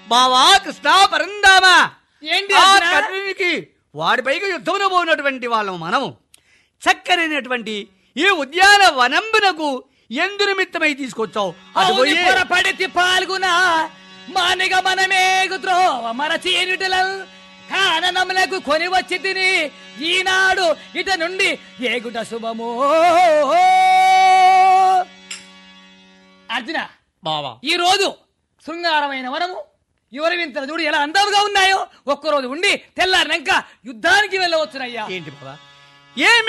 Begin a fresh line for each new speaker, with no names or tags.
బావా కృష్ణ పరందామ
ఏంటి
ఆ
అర్జునా?
కర్ణునికి వాడిపైకి యుద్ధమున పోయినటువంటి వాళ్ళము మనము చక్కనైనటువంటి ఈ ఉద్యాన వనంబునకు ఎందు నిమిత్తమై తీసుకొచ్చావు అది
అవుని
పోయి
పొరపడితి పాల్గొన మానిగ మనమేగుత్రోవ మన చీనుటలల్ కాననములకు కొని వచ్చి తిని ఈనాడు ఇట నుండి ఏగుట శుభమో అర్జున
బావా
ఈ రోజు శృంగారమైన వనము యువరి వింతలు చూడు ఎలా అందంగా ఉన్నాయో ఒక్కరోజు ఉండి తెల్లారినాక యుద్ధానికి వెళ్ళవచ్చునయ్యా
ఏంటి బావా ఏమి